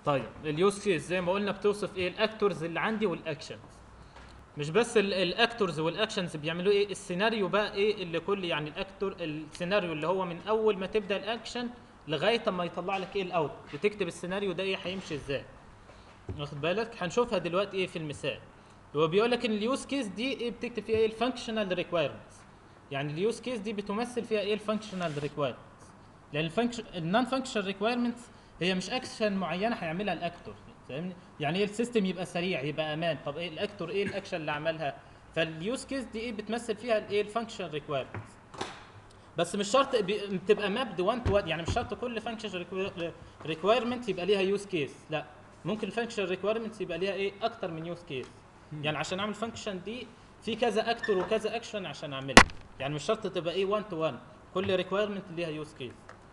طيب اليوز كيس زي ما قلنا بتوصف ايه الاكتورز اللي عندي والاكشنز مش بس ال- الاكتورز والاكشنز بيعملوا ايه السيناريو بقى ايه اللي كل يعني الاكتور السيناريو اللي هو من اول ما تبدا الاكشن لغايه ما يطلع لك ايه الاوت بتكتب السيناريو ده ايه هيمشي ازاي واخد بالك هنشوفها دلوقتي ايه في المثال هو بيقول لك ان اليوز كيس دي ايه بتكتب فيها ايه الفانكشنال ريكويرمنتس يعني اليوز كيس دي بتمثل فيها ايه الفانكشنال ريكويرمنتس لان الفانكشن النون فانكشن ريكويرمنتس هي مش اكشن معينه هيعملها الاكتور فاهمني يعني ايه السيستم يبقى سريع يبقى امان طب ايه الاكتور ايه الاكشن اللي عملها فاليوز كيس دي ايه بتمثل فيها الايه الفانكشن ريكويرمنتس بس مش شرط بي- بتبقى مابد 1 تو 1 يعني مش شرط كل فانكشن ريكويرمنت يبقى ليها يوز كيس لا ممكن الفانكشن ريكويرمنتس يبقى ليها ايه اكتر من يوز كيس يعني عشان اعمل فانكشن دي في كذا اكتور وكذا اكشن عشان اعملها يعني مش شرط تبقى ايه 1 تو 1 كل ريكويرمنت ليها يوز كيس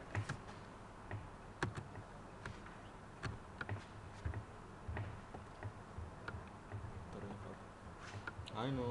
I know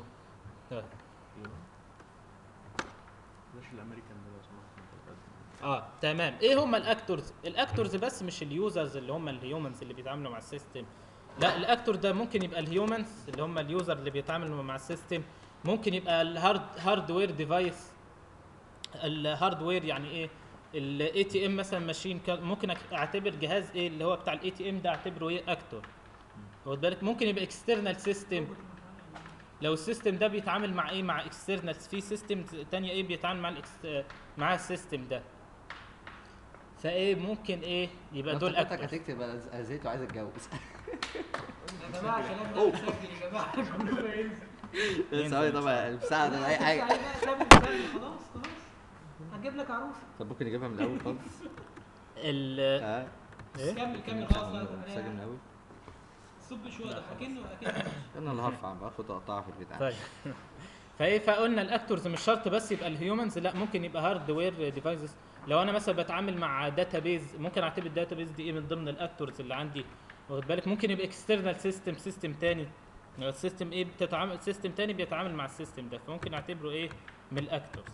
بلاش الامريكان ده لو سمحت اه تمام ايه هم الاكتورز الاكتورز بس مش اليوزرز اللي هم الهيومنز اللي بيتعاملوا مع السيستم لا الاكتور ده ممكن يبقى الهيومنز اللي هم اليوزر اللي بيتعاملوا مع السيستم ممكن يبقى الهارد هاردوير ديفايس الهاردوير يعني ايه الاي تي ام مثلا ماشين ممكن أك- اعتبر جهاز ايه اللي هو بتاع الاي تي ام ده اعتبره ايه اكتور واخد بالك ممكن يبقى اكسترنال سيستم لو السيستم ده بيتعامل مع ايه مع اكسترنال في سيستم تانية ايه بيتعامل مع الإكس- مع السيستم ده فايه ممكن ايه يبقى دول افتكرتك اكتر هتكتب انا أنا زهقت وعايز اتجوز يا جماعه كلام ده مسجل يا جماعه كله ينزل ثواني طبعا المساعدة ولا اي حاجة تعالى بقى كمل كمل خلاص خلاص هجيب لك عروسه طب ممكن نجيبها من الاول خالص ال اه ايه كمل كمل خلاص مسجل من الاول صب شويه ده اكنه اكنه انا اللي هرفع باخد اقطعها في البيت عادي. طيب فايه فقلنا الاكتورز مش شرط بس يبقى الهيومنز لا ممكن يبقى هاردوير ديفايسز لو انا مثلا بتعامل مع داتابيز ممكن اعتبر الداتابيز دي ايه من ضمن الاكتورز اللي عندي واخد بالك ممكن يبقى اكسترنال سيستم سيستم تاني لو السيستم ايه بتتعامل سيستم تاني بيتعامل مع السيستم ده فممكن اعتبره ايه من الاكتورز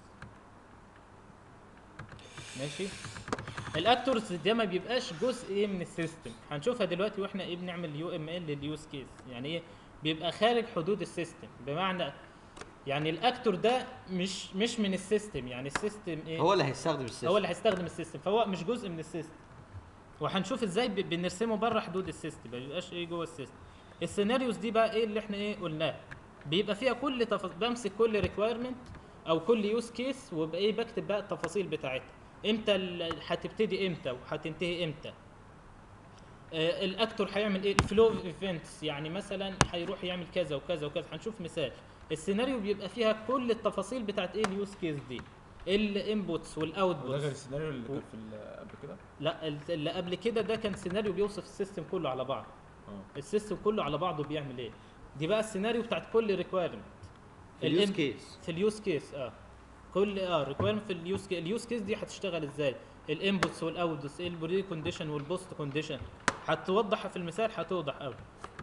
ماشي الاكتورز ده ما بيبقاش جزء ايه من السيستم هنشوفها دلوقتي واحنا ايه بنعمل يو ام ال لليوز كيس يعني ايه بيبقى خارج حدود السيستم بمعنى يعني الاكتور ده مش مش من السيستم يعني السيستم ايه هو اللي هيستخدم السيستم هو اللي هيستخدم السيستم فهو مش جزء من السيستم وهنشوف ازاي ب- بنرسمه بره حدود السيستم ما بيبقاش ايه جوه السيستم السيناريوز دي بقى ايه اللي احنا ايه قلناه بيبقى فيها كل تفاصيل بمسك كل ريكويرمنت او كل يوز كيس وبقى ايه بكتب بقى التفاصيل بتاعتها امتى ال- هتبتدي امتى وهتنتهي امتى آه، الاكتور هيعمل ايه الفلو ايفنتس يعني مثلا هيروح يعمل كذا وكذا وكذا هنشوف مثال السيناريو بيبقى فيها كل التفاصيل بتاعت ايه اليوز كيس دي الانبوتس وده غير والاوتبوتس السيناريو اللي كان في ال- قبل كده لا ال- اللي قبل كده ده كان سيناريو بيوصف السيستم كله على بعض اه السيستم كله على بعضه بيعمل ايه دي بقى السيناريو بتاعت كل ريكويرمنت في اليوز كيس في اليوز كيس اه كل اه ريكويرمنت في اليوز كيس اليوز كيس دي هتشتغل ازاي الانبوتس والاوتبوتس ايه البري كونديشن والبوست كونديشن هتوضحها في المثال هتوضح قوي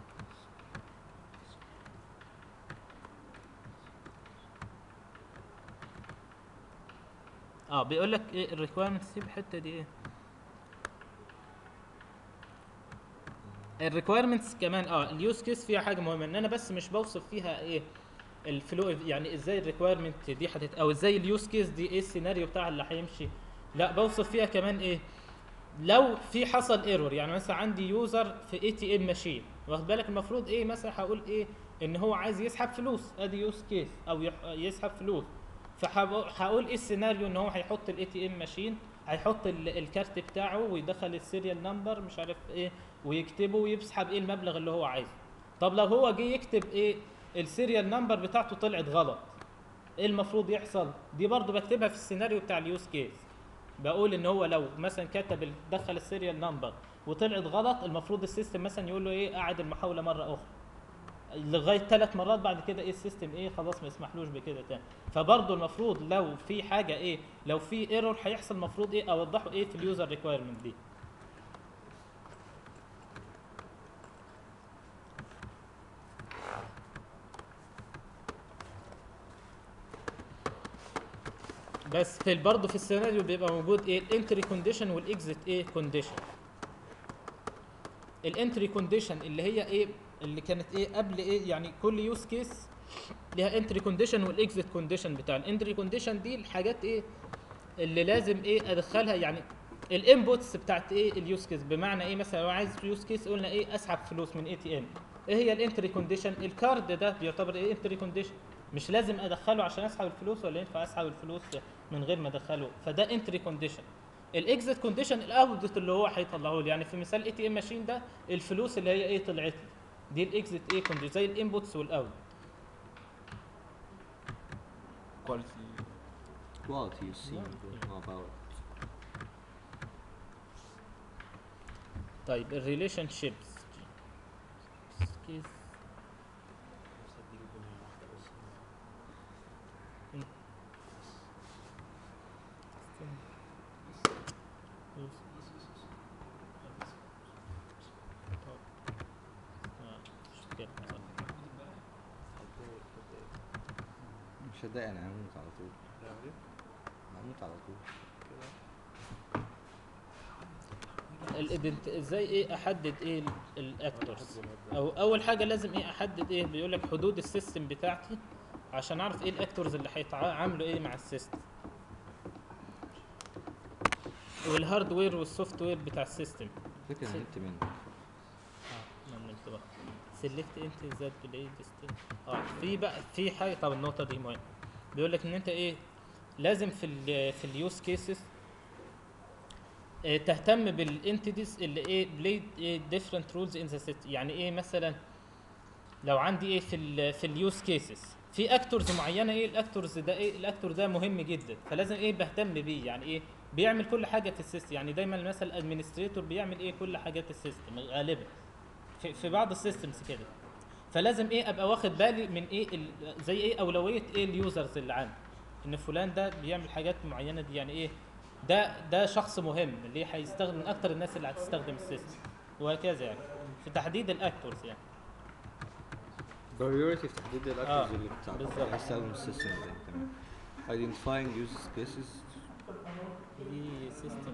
اه بيقول لك ايه الريكويرمنت سيب الحته دي ايه الريكويرمنتس كمان اه اليوز كيس فيها حاجه مهمه ان انا بس مش بوصف فيها ايه الفلو يعني ازاي الريكويرمنت دي هتت او ازاي اليوز كيس دي ايه السيناريو بتاعها اللي هيمشي لا بوصف فيها كمان ايه لو في حصل ايرور يعني مثلا عندي يوزر في اي تي ام ماشين واخد بالك المفروض ايه مثلا هقول ايه ان هو عايز يسحب فلوس ادي يوز كيس او يح- يسحب فلوس فهقول ايه السيناريو ان هو هيحط الاي تي ام ماشين هيحط ال- الكارت بتاعه ويدخل السيريال نمبر مش عارف ايه ويكتبه ويسحب ايه المبلغ اللي هو عايزه طب لو هو جه يكتب ايه السيريال نمبر بتاعته طلعت غلط ايه المفروض يحصل دي برضو بكتبها في السيناريو بتاع اليوز كيس بقول ان هو لو مثلا كتب ال- دخل السيريال نمبر وطلعت غلط المفروض السيستم مثلا يقول له ايه اعد المحاوله مره اخرى لغايه ثلاث مرات بعد كده ايه السيستم ايه خلاص ما يسمحلوش بكده تاني فبرضه المفروض لو في حاجه ايه لو في ايرور هيحصل المفروض ايه اوضحه ايه في اليوزر ريكويرمنت دي بس في برضه في السيناريو بيبقى موجود ايه الانتري كونديشن والاكزيت ايه كونديشن الانتري كونديشن اللي هي ايه اللي كانت ايه قبل ايه يعني كل يوز كيس ليها انتري كونديشن والاكزيت كونديشن بتاع الانتري كونديشن دي الحاجات ايه اللي لازم ايه ادخلها يعني الانبوتس بتاعت ايه اليوز كيس بمعنى ايه مثلا لو عايز يوز كيس قلنا ايه اسحب فلوس من اي تي ام ايه هي الانتري كونديشن الكارد ده بيعتبر ايه انتري كونديشن مش لازم ادخله عشان اسحب الفلوس ولا ينفع اسحب الفلوس من غير ما ادخله فده انتري كونديشن الاكزيت كونديشن الاوتبوت اللي هو هيطلعه لي يعني في مثال اي تي ام ماشين ده الفلوس اللي هي ايه طلعت لي دي الاكزيت ايه كونديشن زي الانبوتس والاوت كواليتي quality you see how about طيب الريليشن شيبس كيس مش هتضايق انا هموت على طول هموت على طول الادنت ازاي ايه احدد ايه الاكتورز او اول حاجه لازم ايه احدد ايه بيقول لك حدود السيستم بتاعتي عشان اعرف ايه الاكتورز اللي هيتعاملوا ايه مع السيستم والهاردوير والسوفت وير بتاع السيستم فكرة انا نمت منه اه من الانتباه سيلكت انت ذات بلاي ديستنس اه في بقى في حاجه طب النقطه دي مهمه بيقول لك ان انت ايه لازم في ال في اليوز كيسز تهتم بالانتيتيز اللي ايه بلاي ديفرنت رولز ان ذا سيت يعني ايه مثلا لو عندي ايه في ال في اليوز كيسز في اكتورز معينه ايه الاكتورز ده ايه الاكتور ده مهم جدا فلازم ايه بهتم بيه يعني ايه بيعمل كل حاجه في السيستم يعني دايما مثلا الادمنستريتور بيعمل ايه كل حاجات السيستم غالبا في, في بعض السيستمز كده فلازم ايه ابقى واخد بالي من ايه ال- زي ايه اولويه ايه اليوزرز اللي عندي ان فلان ده بيعمل حاجات معينه دي يعني ايه ده ده شخص مهم اللي هيستخدم من اكتر الناس اللي هتستخدم السيستم وهكذا يعني في تحديد الاكتورز يعني priority في تحديد الاكتورز آه، اللي بتاع بالظبط. هيستخدم السيستم ده تمام identifying use cases دي سيستم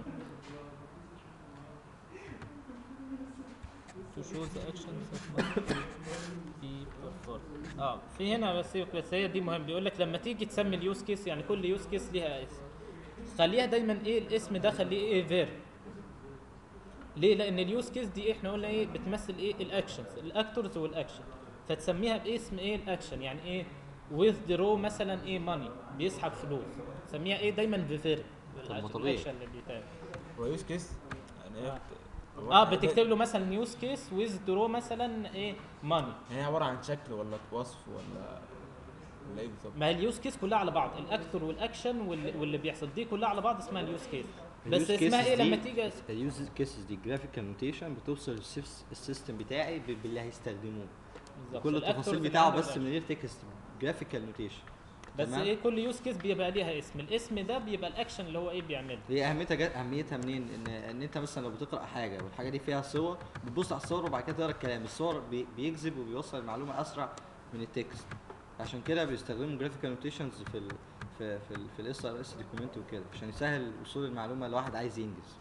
to show the actions that must be performed اه في هنا بس بس هي دي مهم بيقول لك لما تيجي تسمي اليوز كيس يعني كل يوز كيس ليها اسم خليها دايما ايه الاسم ده خليه ايه فير ليه لان اليوز كيس دي احنا قلنا ايه بتمثل ايه الاكشنز الاكتورز والاكشن فتسميها باسم ايه الاكشن يعني ايه withdraw مثلا ايه ماني بيسحب فلوس سميها ايه دايما بفير طب ما طبيعي. الاكشن اللي بيتعمل هو يوز كيس يعني ايه آه. بت- هو اه إحنا بتكتب له مثلا يوز كيس withdraw مثلا ايه ماني هي عباره عن شكل ولا وصف ولا ولا ايه بالظبط؟ ما هي اليوز كيس كلها على بعض الاكتور والاكشن واللي, واللي بيحصل دي كلها على بعض اسمها اليوز كيس بس ال use اسمها cases ايه دي- لما تيجي اليوز كيسز دي جرافيكال نوتيشن بتوصل السيس- السيستم بتاعي ب- باللي هيستخدموه بالظبط كل الأكتورز التفاصيل اللي بتاعه عندك بس بقى. من غير تكست جرافيكال نوتيشن بس تمام؟ ايه كل يوز كيس بيبقى ليها اسم الاسم ده بيبقى الاكشن اللي هو ايه بيعمله هي اهميتها جت اهميتها منين ان ان انت مثلا لو بتقرا حاجه والحاجه دي فيها صور بتبص على الصور وبعد كده تقرا الكلام الصور بي- بيجذب وبيوصل المعلومه اسرع من التكست عشان كده بيستخدموا جرافيكال نوتيشنز في ال في في ال في الاس ار اس دوكيومنت وكده عشان يسهل وصول المعلومه لواحد عايز ينجز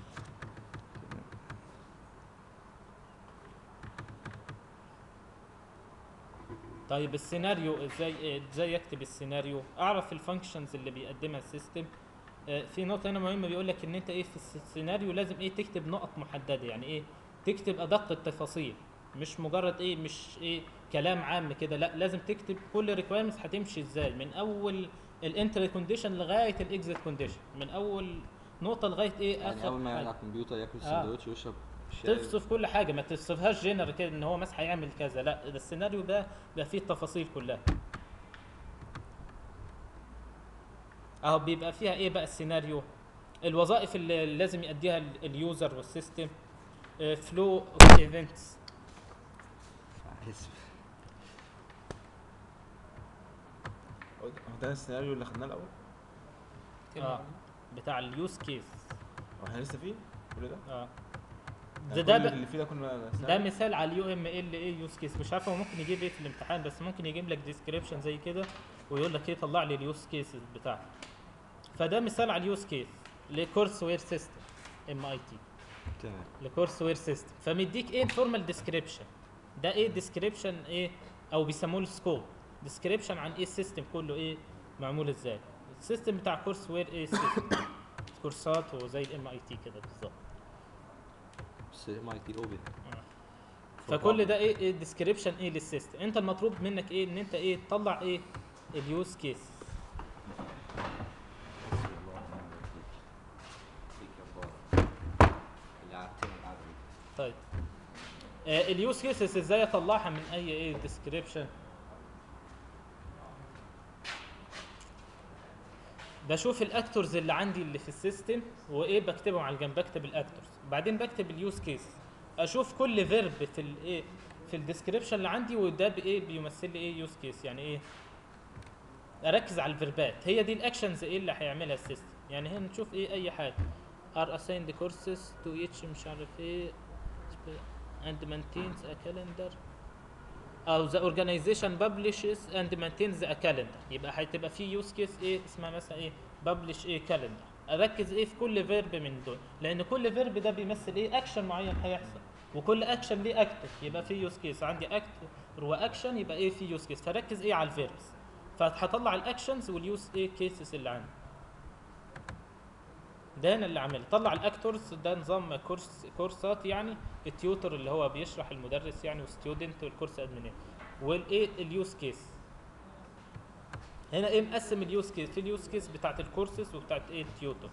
طيب السيناريو ازاي ازاي اكتب السيناريو اعرف الفانكشنز اللي بيقدمها السيستم آه، في نقطه هنا مهمه بيقول لك ان انت ايه في الس- السيناريو لازم ايه تكتب نقط محدده يعني ايه تكتب ادق التفاصيل مش مجرد ايه مش ايه كلام عام كده لا لازم تكتب كل ريكويرمنتس هتمشي ازاي من اول الانتر كونديشن لغايه الاكزيت كونديشن من اول نقطه لغايه ايه يعني اخر اول ما يقعد حاجة. على الكمبيوتر ياكل آه. سندوتش ويشرب شاي توصف كل حاجه ما توصفهاش جنرال كده ان هو مثلا هيعمل كذا لا ده السيناريو ده بيبقى فيه التفاصيل كلها اهو بيبقى فيها ايه بقى السيناريو الوظائف اللي لازم يأديها ال- اليوزر والسيستم فلو اوف ايفنتس اسف هو ده السيناريو اللي خدناه الاول؟ اه بتاع اليوز كيس هو احنا لسه فيه كل ده؟ اه يعني ده ده كل بقى- اللي فيه ده كنا ده مثال على اليو ام ال ايه يوز كيس مش عارف هو ممكن يجيب ايه في الامتحان بس ممكن يجيب لك ديسكريبشن زي كده ويقول لك ايه طلع لي اليوز كيسز بتاعته فده مثال على اليوز كيس لكورس وير سيستم ام اي تي تمام لكورس وير سيستم فمديك ايه انفورمال ديسكريبشن ده ايه ديسكريبشن ايه او بيسموه السكوب ديسكريبشن عن ايه السيستم كله ايه معمول ازاي السيستم بتاع كورس وير ايه سيستم كورسات وزي الام اي تي كده بالظبط بس ام اي تي اوبن فكل ده ايه ايه ديسكريبشن ايه للسيستم انت المطلوب منك ايه ان انت ايه تطلع ايه اليوز كيس اللي قعدتنا القعده دي طيب آه اليوز كيسز ازاي اطلعها من اي ايه ديسكريبشن بشوف الاكتورز اللي عندي اللي في السيستم وايه بكتبهم على الجنب بكتب الاكتورز بعدين بكتب اليوز كيس اشوف كل فيرب في الايه في الديسكريبشن اللي عندي وده بايه بيمثل لي ايه يوز كيس يعني ايه اركز على الفيربات هي دي الاكشنز ايه اللي هيعملها السيستم يعني هنا نشوف ايه اي حاجه are assigned courses to each مش عارف ايه and maintains a calendar او the organization publishes and maintains a calendar يبقى هتبقى في يوز كيس ايه اسمها مثلا ايه publish ايه calendar اركز ايه في كل فيرب من دول لان كل فيرب ده بيمثل ايه اكشن معين هيحصل وكل اكشن ليه اكتر يبقى في يوز كيس عندي اكتر واكشن يبقى ايه في يوز كيس فركز ايه على الفيربس فهطلع الاكشنز واليوز ايه كيسز اللي عندي ده انا اللي عامل طلع الاكتورز ده نظام كورس كورسات يعني التيوتر اللي هو بيشرح المدرس يعني وستودنت والكورس ادمن والايه اليوز كيس هنا ايه مقسم اليوز كيس في اليوز كيس بتاعت الكورسز وبتاعت ايه التيوتر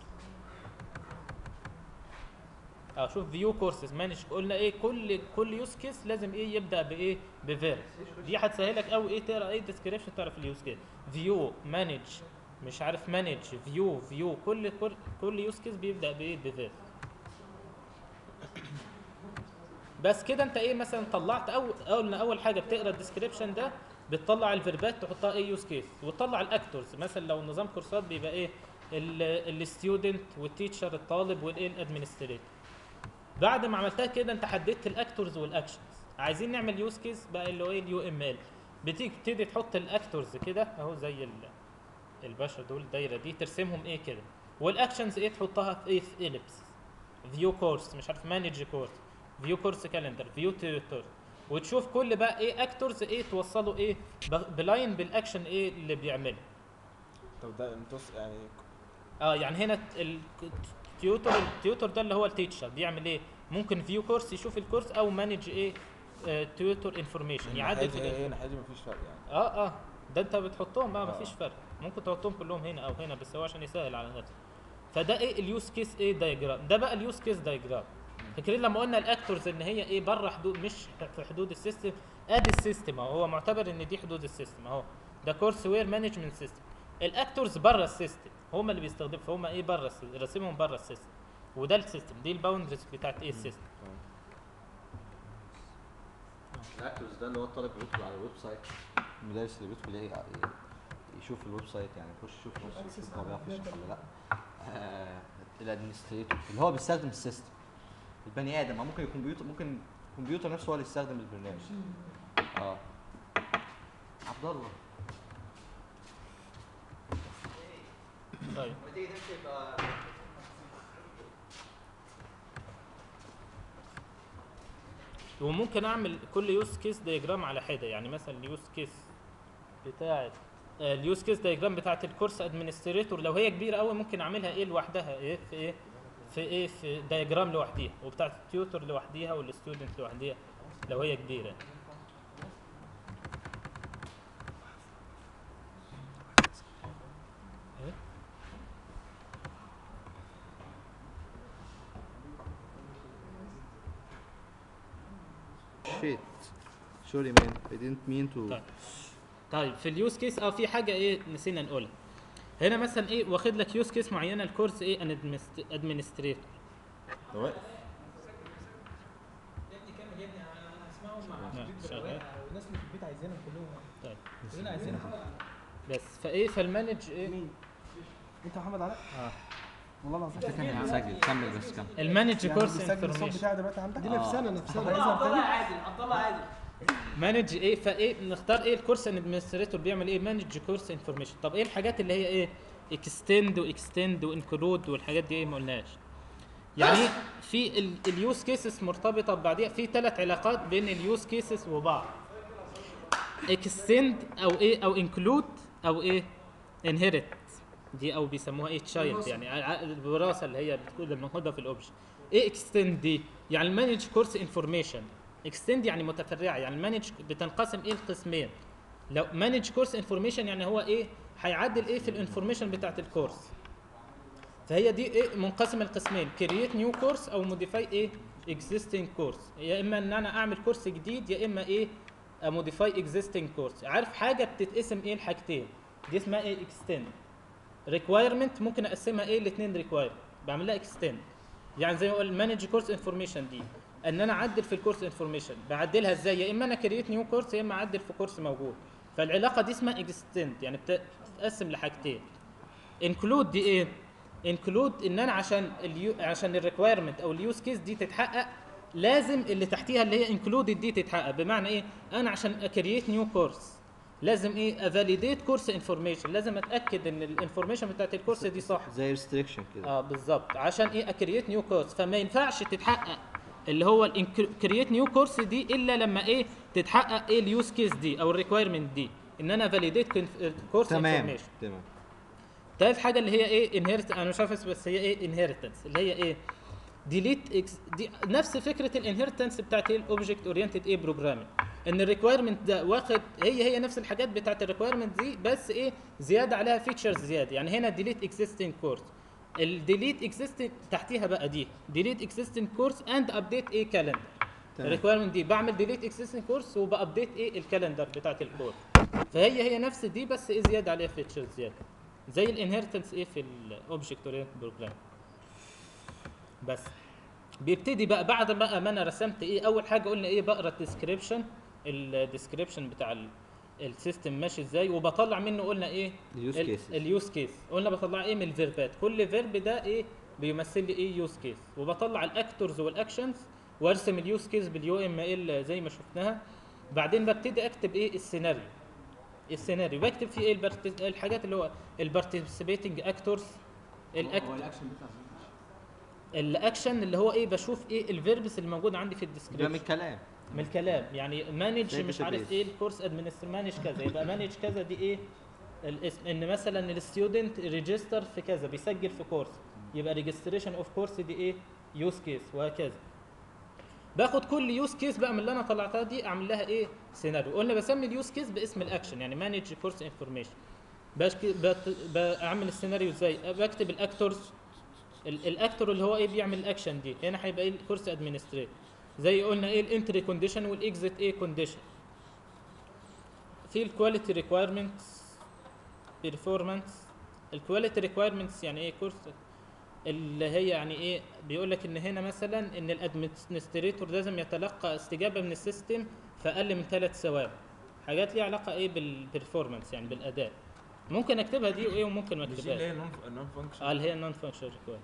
اه شوف فيو كورسز مانج قلنا ايه كل كل يوز كيس لازم ايه يبدا بايه بفيرب دي هتسهلك قوي ايه تقرا ايه ديسكريبشن تعرف اليوز كيس فيو مانج مش عارف مانج فيو فيو كل كل, كل يوز كيس بيبدا بايه بفيرب بس كده انت ايه مثلا طلعت اول اول اول حاجه بتقرا الديسكريبشن ده بتطلع الفيربات تحطها ايه يوز كيس وتطلع الاكتورز مثلا لو نظام كورسات بيبقى ايه الستودنت والتيتشر الطالب والايه الادمنستريتور بعد ما عملتها كده انت حددت الاكتورز والاكشنز عايزين نعمل يوز كيس بقى اللي هو ايه اليو ام ال بتيجي تبتدي تحط الاكتورز كده اهو زي ال البشر دول الدايره دي ترسمهم ايه كده والاكشنز ايه تحطها في ايه في اليبس فيو كورس مش عارف مانج كورس فيو كورس كالندر فيو تيوتر وتشوف كل بقى ايه اكتورز ايه توصله ايه ب- بلاين بالاكشن ايه اللي بيعمله طب ده انتوا يعني اه يعني هنا التيوتر التيوتر ده اللي هو التيتشر بيعمل ايه ممكن فيو كورس يشوف الكورس او مانج ايه تيوتر انفورميشن يعدل في هي الانفورميشن هنا حاجه مفيش فرق يعني اه اه ده انت بتحطهم بقى آه. مفيش فرق ممكن تحطهم كلهم هنا او هنا بس هو عشان يسهل على نفسك فده ايه اليوز كيس ايه دايجرام ده بقى اليوز كيس دايجرام فاكرين لما قلنا الاكتورز ان هي ايه بره حدود مش في حدود السيستم ادي السيستم اهو هو معتبر ان دي حدود السيستم اهو ده كورس وير مانجمنت سيستم الاكتورز بره السيستم هم اللي بيستخدموا فهم ايه بره السيستم راسمهم بره السيستم وده السيستم دي الباوندرز بتاعت ايه السيستم الاكتورز ده اللي هو الطالب بيدخل على الويب سايت المدرس اللي بيدخل ايه يشوف الويب سايت يعني يخش يشوف نفسه يشوف هو بيعرف يشرح ولا لا آه الادمنستريتور اللي هو بيستخدم السيستم البني ادم أو ممكن الكمبيوتر ممكن الكمبيوتر نفسه هو اللي يستخدم البرنامج اه عبد الله طيب لما تيجي تكتب آه، وممكن اعمل كل يوز كيس دايجرام على حده يعني مثلا اليوز كيس بتاعه آه، اليوز كيس دايجرام بتاعه الكورس ادمنستريتور لو هي كبيره قوي ممكن اعملها ايه لوحدها ايه في ايه في ايه في دايجرام لوحديها وبتاعه التيوتر لوحديها والستودنت لوحديها لو هي كبيره إيه؟ shit sorry man I didn't mean to طيب طيب في اليوز كيس اه في حاجه ايه نسينا نقولها هنا مثلا ايه واخد لك يوز كيس معينه الكورس ايه ادمنستريتور ده واقف يا ابني كمل يا ابني انا هسمعهم مع نعم، البيت شغال. بالرواقة، والناس اللي في البيت عايزينهم كلهم طيب كلنا عايزينهم بس فايه فالمانج ايه مين؟ انت محمد علاء؟ اه والله العظيم كان هنسجل كمل بس كمل المانج يعني كورس بيسجل الصوت انفورميشن بتاعي دلوقتي عندك؟ دي دي نفسنا نفسنا نفسنا هيظهر عبد الله تاني؟ عادل عبد الله عادل مانج ايه فايه نختار ايه الكورس ادمنستريتور بيعمل ايه مانج كورس انفورميشن طب ايه الحاجات اللي هي ايه اكستند واكستند وانكلود والحاجات دي ايه ما قلناش يعني إيه؟ في اليوز كيسز مرتبطه ببعضيها في ثلاث علاقات بين اليوز كيسز وبعض اكستند او ايه او انكلود او ايه انهيرت دي او بيسموها ايه تشايلد يعني ع- ع- الوراثه اللي هي بتكون موجوده في الاوبجكت ايه اكستند دي يعني المانج كورس انفورميشن اكستند يعني متفرعه يعني المانج بتنقسم ايه القسمين لو مانج كورس انفورميشن يعني هو ايه هيعدل ايه في الانفورميشن بتاعت الكورس فهي دي ايه منقسم القسمين كرييت نيو كورس او موديفاي ايه اكزيستنج كورس يا اما ان انا اعمل كورس جديد يا اما ايه موديفاي اكزيستنج كورس عارف حاجه بتتقسم ايه الحاجتين دي اسمها ايه اكستند ريكوايرمنت ممكن اقسمها ايه الاثنين ريكواير بعمل لها اكستند يعني زي ما اقول مانج كورس انفورميشن دي ان انا اعدل في الكورس انفورميشن بعدلها ازاي يا اما انا كرييت نيو كورس يا اما اعدل في كورس موجود فالعلاقه دي اسمها اكستند يعني بت- بتتقسم لحاجتين انكلود دي ايه انكلود ان انا عشان اليو عشان الريكويرمنت او اليوز كيس دي تتحقق لازم اللي تحتيها اللي هي انكلودد دي تتحقق بمعنى ايه انا عشان اكرييت نيو كورس لازم ايه افاليديت كورس انفورميشن لازم اتاكد ان الانفورميشن بتاعت الكورس دي صح زي ريستريكشن كده اه بالظبط عشان ايه اكرييت نيو كورس فما ينفعش تتحقق اللي هو الكرييت نيو كورس دي الا لما ايه تتحقق ايه اليوز كيس دي او الريكويرمنت دي ان انا فاليديت كورس تمام انفورميشن تمام تالت حاجه اللي هي ايه انهيرت انا مش عارف اسمها، بس هي ايه انهيرتنس اللي هي ايه ديليت اكس دي نفس فكره الانهيرتنس بتاعت ايه الاوبجكت اورينتد ايه بروجرامينج ان الريكويرمنت ده واخد هي هي نفس الحاجات بتاعت الريكويرمنت دي بس ايه زياده عليها فيتشرز زياده يعني هنا ديليت اكزيستنج كورس الديليت اكزيستنج تحتيها بقى دي ديليت اكزيستنج كورس اند ابديت ايه كالندر تمام. الريكويرمنت دي بعمل ديليت اكزيستنج كورس وبابديت ايه الكالندر بتاعت الكورس فهي هي نفس دي بس ايه زياده عليها فيتشرز زياده زي الانهيرتنس ايه في الاوبجكت اورينتد بروجرام بس بيبتدي بقى بعد بقى ما انا رسمت ايه اول حاجه قلنا ايه بقرا الديسكريبشن الديسكريبشن بتاع ال- السيستم ماشي ازاي وبطلع منه قلنا ايه اليوز ال- كيسز اليوز كيس قلنا بطلع ايه من الفيربات كل فيرب ده ايه بيمثل لي ايه يوز كيس وبطلع الاكتورز والاكشنز وارسم اليوز كيس باليو ام ال زي ما شفناها بعدين ببتدي اكتب ايه السيناريو السيناريو بكتب فيه ايه البارت- الحاجات اللي هو البارتيسيبيتنج اكتورز الاكت هو الاكشن بتاع الاكشن اللي هو ايه بشوف ايه الفيربس اللي موجود عندي في ده من الديسكريبشن الكلام من الكلام يعني مانج زي مش database. عارف ايه الكورس ادمنستر مانج كذا يبقى مانج كذا دي ايه الاسم ان مثلا الستودنت ريجستر في كذا بيسجل في كورس يبقى ريجستريشن اوف كورس دي ايه يوز كيس وهكذا باخد كل يوز كيس بقى من اللي انا طلعتها دي اعمل لها ايه سيناريو قلنا بسمي اليوز كيس باسم الاكشن يعني مانج كورس انفورميشن بعمل السيناريو ازاي بكتب الاكتورز ال- الاكتور اللي هو ايه بيعمل الاكشن دي هنا هيبقى ايه الكورس ادمنستريت زي قلنا ايه الانتري كونديشن والاكزيت ايه كونديشن في الكواليتي ريكويرمنتس بيرفورمانس الكواليتي ريكويرمنتس يعني ايه كورس اللي هي يعني ايه بيقول لك ان هنا مثلا ان الادمنستريتور لازم يتلقى استجابه من السيستم في اقل من ثلاث ثواني حاجات ليها علاقه ايه بالبرفورمانس يعني بالاداء ممكن اكتبها دي وايه وممكن ما مش دي اللي اكتبهاش هي نون فانكشن اه اللي هي النون فانكشن ريكويرمنت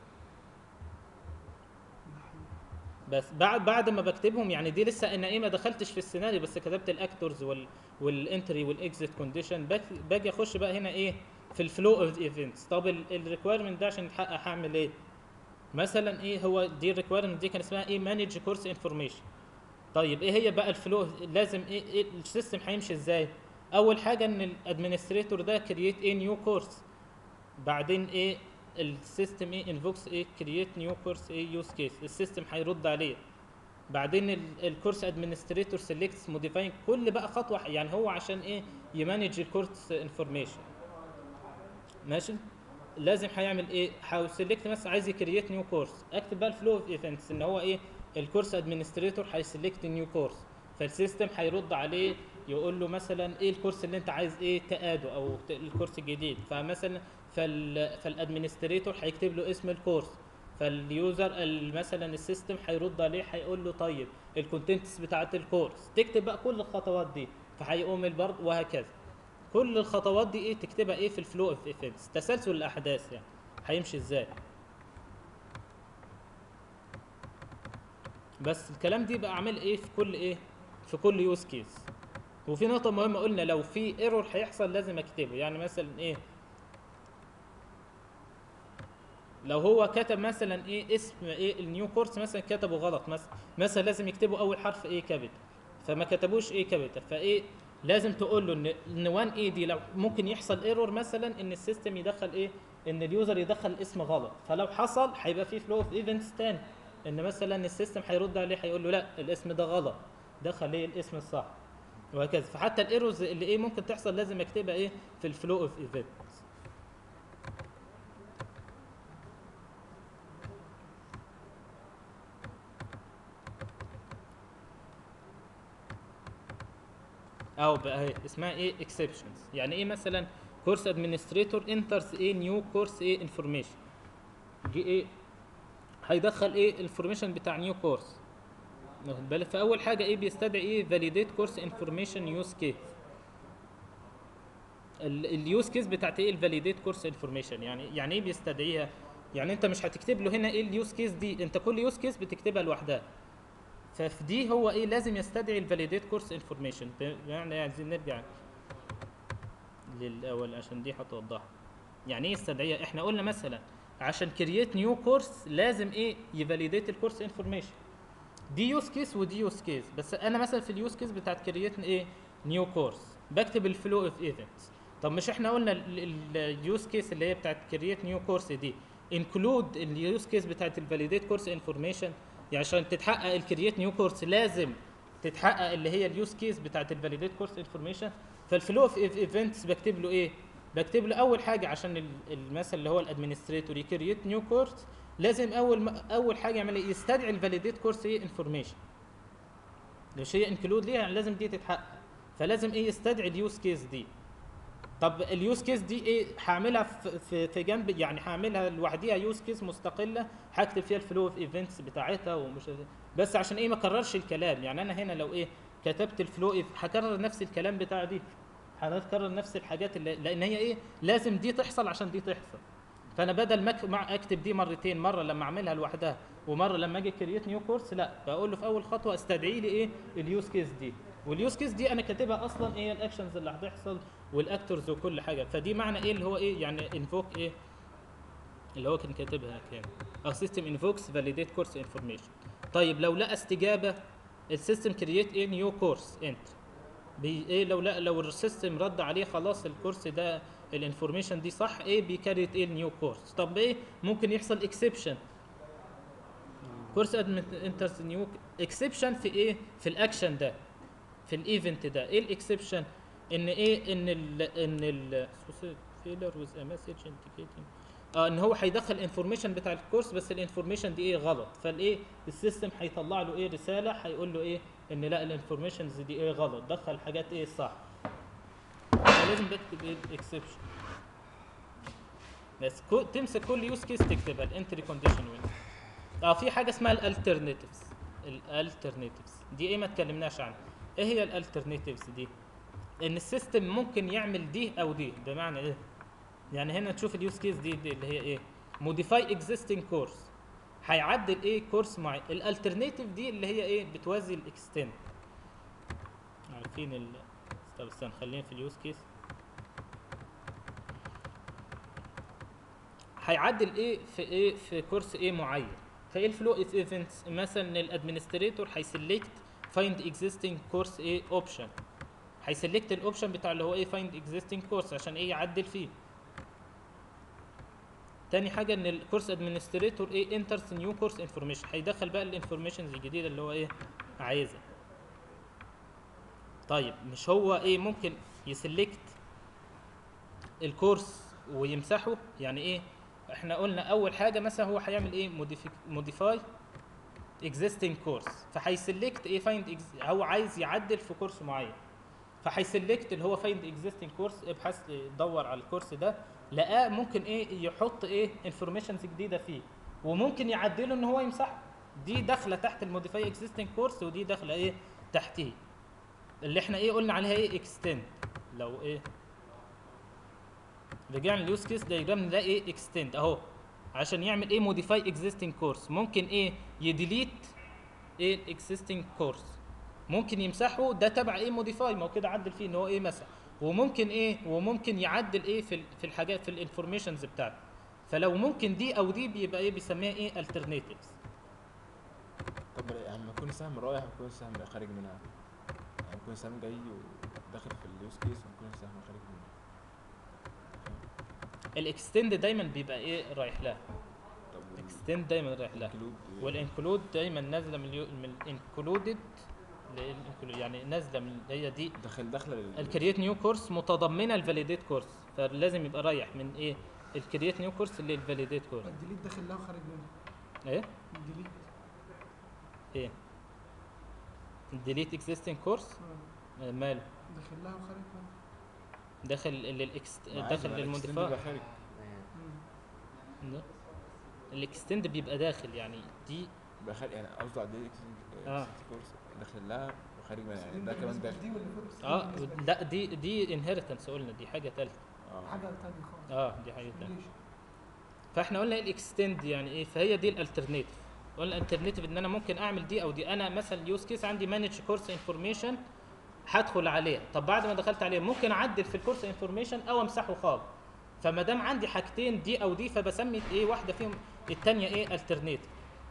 بس بعد بعد ما بكتبهم يعني دي لسه انا ايه ما دخلتش في السيناريو بس كتبت الاكتورز وال والانتري والاكزيت كونديشن باجي اخش بقى هنا ايه في الفلو اوف ايفنتس طب الريكويرمنت ده عشان يتحقق هعمل ايه مثلا ايه هو دي الريكويرمنت دي كان اسمها ايه مانج كورس انفورميشن طيب ايه هي بقى الفلو لازم ايه, إيه السيستم هيمشي ازاي اول حاجه ان الادمنستريتور ده كرييت ايه نيو كورس بعدين ايه السيستم ايه انفوكس ايه كرييت نيو كورس ايه يوز كيس السيستم هيرد عليه بعدين الكورس ادمنستريتور سيلكتس موديفاين كل بقى خطوه يعني هو عشان ايه يمانج الكورس انفورميشن ماشي لازم هيعمل ايه هو سيلكت مثلا عايز يكرييت نيو كورس اكتب بقى الفلو اوف ايفنتس ان هو ايه الكورس ادمنستريتور هيسلكت نيو كورس فالسيستم هيرد عليه يقول له مثلا ايه الكورس اللي انت عايز ايه تقاده او ت- الكورس الجديد فمثلا فال فالادمنستريتور هيكتب له اسم الكورس فاليوزر ال- مثلا السيستم هيرد عليه هيقول له طيب الكونتنتس بتاعت الكورس تكتب بقى كل الخطوات دي فهيقوم البرد وهكذا كل الخطوات دي ايه تكتبها ايه في الفلو اوف ايفنتس تسلسل الاحداث يعني هيمشي ازاي بس الكلام دي بقى اعمل ايه في كل ايه في كل يوز كيس وفي نقطة مهمة قلنا لو في ايرور هيحصل لازم اكتبه يعني مثلا ايه لو هو كتب مثلا ايه اسم ايه النيو كورس مثلا كتبه غلط مثلا مثلا لازم يكتبوا اول حرف ايه كابيتال فما كتبوش ايه كابيتال فايه لازم تقول له ان ان 1 اي دي لو ممكن يحصل ايرور مثلا ان السيستم يدخل ايه ان اليوزر يدخل الاسم غلط فلو حصل هيبقى في فلو اوف ايفنتس تاني ان مثلا السيستم هيرد عليه هيقول له لا الاسم ده غلط دخل ايه الاسم الصح وهكذا فحتى الايرورز اللي ايه ممكن تحصل لازم اكتبها ايه في الفلو اوف ايفنتس او بقى هي اسمها ايه اكسبشنز يعني ايه مثلا كورس ادمنستريتور انترز ايه نيو كورس ايه انفورميشن جي ايه هيدخل ايه الانفورميشن بتاع نيو كورس واخد بالك فاول حاجه ايه بيستدعي ايه فاليديت كورس انفورميشن يوز كيس اليوز كيس بتاعت ايه الفاليديت كورس انفورميشن يعني يعني ايه بيستدعيها يعني انت مش هتكتب له هنا ايه اليوز كيس دي انت كل يوز كيس بتكتبها لوحدها ففي دي هو ايه لازم يستدعي الفاليديت كورس انفورميشن يعني عايزين نرجع للاول عشان دي هتوضحها يعني ايه يستدعيها احنا قلنا مثلا عشان كرييت نيو كورس لازم ايه يفاليديت الكورس انفورميشن دي يوز كيس ودي يوز كيس بس انا مثلا في اليوز كيس بتاعت كرييت ايه نيو كورس بكتب الفلو اوف ايفنتس طب مش احنا قلنا اليوز كيس اللي هي بتاعت كرييت نيو كورس دي انكلود اليوز كيس بتاعت الفاليديت كورس انفورميشن يعني عشان تتحقق الكرييت نيو كورس لازم تتحقق اللي هي اليوز كيس بتاعت الفاليديت كورس انفورميشن فالفلو اوف ايفنتس بكتب له ايه بكتب له اول حاجه عشان ال- المثل اللي هو الادمنستريتور يكريت نيو كورس لازم اول ما اول حاجه يعمل ايه يستدعي الفاليديت كورس ايه انفورميشن مش هي انكلود ليها يعني لازم دي تتحقق فلازم ايه يستدعي اليوز كيس دي طب اليوز كيس دي ايه هعملها في في, في جنب يعني هعملها لوحديها يوز كيس مستقله هكتب فيها الفلو اوف ايفنتس بتاعتها ومش بس عشان ايه ما اكررش الكلام يعني انا هنا لو ايه كتبت الفلو هكرر نفس الكلام بتاع دي هنكرر نفس الحاجات اللي لان هي ايه لازم دي تحصل عشان دي تحصل فانا بدل ما أك- مع اكتب دي مرتين مره لما اعملها لوحدها ومره لما اجي كريت نيو كورس لا بقول له في اول خطوه استدعي لي ايه اليوز كيس دي واليوز كيس دي انا كاتبها اصلا ايه الاكشنز اللي هتحصل والاكتورز وكل حاجه فدي معنى ايه اللي هو ايه يعني انفوك ايه اللي هو كان كاتبها كان اه سيستم انفوكس فاليديت كورس انفورميشن طيب لو لقى استجابه السيستم كرييت ايه نيو كورس انت بي ايه لو لا لو السيستم رد عليه خلاص الكورس ده الانفورميشن دي صح ايه بيكريت ايه النيو كورس طب ايه ممكن يحصل اكسبشن كورس انترز نيو اكسبشن في ايه في الاكشن ده في الايفنت ده ايه الاكسبشن ان ايه ان ال ان ال فيلر ويز ا مسج انديكيتنج اه ان هو هيدخل انفورميشن بتاع الكورس بس الانفورميشن دي ايه غلط فالايه السيستم هيطلع له ايه رساله هيقول له ايه ان لا الانفورميشنز دي ايه غلط دخل حاجات ايه صح فلازم بكتب ايه الاكسبشن بس كو تمسك كل يوز كيس تكتبها الانتري كونديشن وين اه في حاجه اسمها الالترناتيفز الالترناتيفز دي ايه ما اتكلمناش عنها ايه هي الالترناتيفز دي ان السيستم ممكن يعمل دي او دي بمعنى ايه يعني هنا تشوف اليوز كيس دي, دي اللي هي ايه موديفاي اكزيستنج كورس هيعدل ايه كورس معين الالترناتيف دي اللي هي ايه بتوازي الاكستند عارفين ال طب استنى خلينا في اليوز كيس هيعدل ايه في ايه في كورس ايه معين فايه الفلو اوف ايفنتس مثلا الادمنستريتور هيسلكت فايند اكزيستنج كورس ايه اوبشن هيسلكت الاوبشن بتاع اللي هو ايه فايند اكزيستنج كورس عشان ايه يعدل فيه تاني حاجه ان الكورس ادمنستريتور ايه انترز نيو كورس انفورميشن هيدخل بقى الانفورميشنز الجديده اللي هو ايه عايزها طيب مش هو ايه ممكن يسلكت الكورس ويمسحه يعني ايه احنا قلنا اول حاجه مثلا هو هيعمل ايه موديفاي existing كورس فهيسلكت ايه فايند هو عايز يعدل في كورس معين فهيسلكت اللي هو فايند existing كورس ابحث دور على الكورس ده لقاه ممكن ايه يحط ايه انفورميشنز جديده فيه وممكن يعدله ان هو يمسحه دي داخله تحت الموديفاي existing كورس ودي داخله ايه تحتيه اللي احنا ايه قلنا عليها ايه اكستند لو ايه رجعنا اليوز كيس دايجرام نلاقي ايه اكستند اهو عشان يعمل ايه موديفاي اكزيستنج كورس ممكن ايه يديليت ايه الاكزيستنج كورس ممكن يمسحه ده تبع ايه موديفاي ما هو كده عدل فيه ان هو ايه مسح وممكن ايه وممكن يعدل ايه في ال- في الحاجات في الانفورميشنز بتاعته فلو ممكن دي او دي بيبقى ايه بيسميها ايه alternatives طب يعني لما يكون السهم رايح ويكون السهم خارج منها يعني يكون السهم جاي وداخل في اليوز كيس ويكون السهم خارج منها الاكستند دايما بيبقى ايه رايح لها طب الاكستند دايما رايح لها والانكلود والانكلود دايما نازله من اليو... من الانكلودد يعني نازله من هي دي داخل داخله لل الكرييت نيو كورس متضمنه الفاليديت كورس فلازم يبقى رايح من ايه الكرييت نيو كورس للفاليديت كورس الديليت داخل لها وخارج منها ايه الديليت ايه ديليت اكزيستنج كورس آه، ماله داخل لها وخارج منها داخل للاكست ما عادي، داخل ما الextend للموديفاير بيبقى خارج مم. ده. الاكستند بيبقى داخل يعني دي بيبقى خارج يعني قصده على دي آه. كورس داخل لها وخارج منها يعني ده دي كمان بالنسبة داخل لدي ولا فوق؟ اه بالنسبة لدي. لا دي دي انهيرتنس قلنا دي حاجه ثالثه اه حاجة تانية خالص اه دي حاجه ثالثه ليش؟ فاحنا قلنا ايه الاكستند يعني ايه فهي دي الالترناتيف قلنا الالترناتيف ان انا ممكن اعمل دي او دي انا مثلا يوز كيس عندي مانج كورس انفورميشن هدخل عليه طب بعد ما دخلت عليه ممكن اعدل في الكورس انفورميشن او امسحه خالص فما دام عندي حاجتين دي او دي فبسمي ايه واحده فيهم الثانيه ايه الترناتيف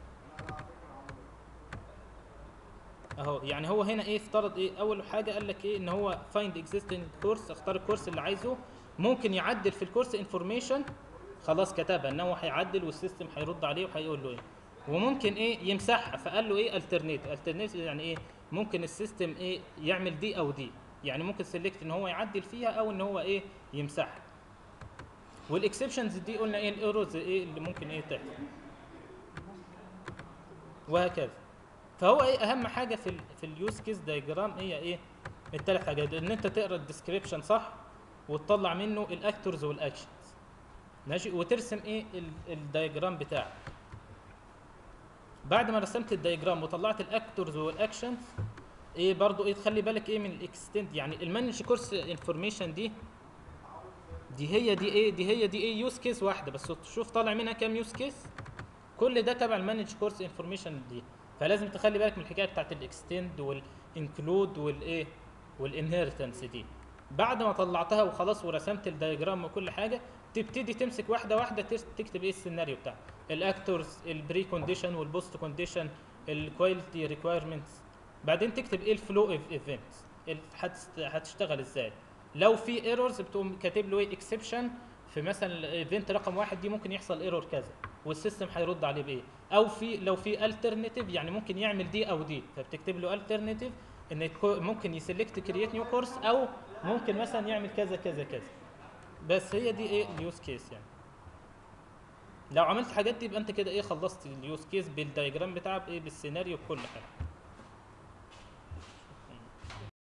اهو يعني هو هنا ايه افترض ايه اول حاجه قال لك ايه ان هو فايند اكزيستنج كورس اختار الكورس اللي عايزه ممكن يعدل في الكورس انفورميشن خلاص كتبها ان هو هيعدل والسيستم هيرد عليه وهيقول له ايه وممكن ايه يمسحها فقال له ايه الترنيت الترنيت يعني ايه ممكن السيستم ايه يعمل دي او دي يعني ممكن سيلكت ان هو يعدل فيها او ان هو ايه يمسحها والاكسبشنز دي قلنا ايه الايرورز ايه اللي ممكن ايه تحصل وهكذا فهو ايه اهم حاجه في ال في اليوز كيس دايجرام هي ايه الثلاث حاجات ان انت تقرا الديسكريبشن صح وتطلع منه الاكتورز والاكشنز ماشي وترسم ايه ال- الدايجرام بتاعك بعد ما رسمت الدايجرام وطلعت الاكتورز والاكشنز ايه برضو ايه تخلي بالك ايه من الاكستند يعني المانج كورس انفورميشن دي دي هي دي ايه دي هي دي ايه يوز كيس واحده بس شوف طالع منها كام يوز كيس كل ده تبع المانج كورس انفورميشن دي فلازم تخلي بالك من الحكايه بتاعت الاكستند والانكلود والايه والانهيرتنس دي بعد ما طلعتها وخلاص ورسمت الدايجرام وكل حاجه تبتدي تمسك واحده واحده تس- تكتب ايه السيناريو بتاعك الاكتورز البري كونديشن والبوست كونديشن الكواليتي ريكويرمنتس بعدين تكتب ايه الفلو ايفنتس هتشتغل ازاي لو في ايرورز بتقوم كاتب له ايه اكسبشن في مثلا الايفنت رقم واحد دي ممكن يحصل ايرور كذا والسيستم هيرد عليه بايه او في لو في الترناتيف يعني ممكن يعمل دي او دي فبتكتب له الترناتيف ان تكو- ممكن يسلكت كرييت نيو كورس او ممكن مثلا يعمل كذا كذا كذا بس هي دي ايه اليوز كيس يعني لو عملت حاجات دي يبقى انت كده ايه خلصت اليوز كيس بالدايجرام بتاعه بايه بالسيناريو بكل حاجه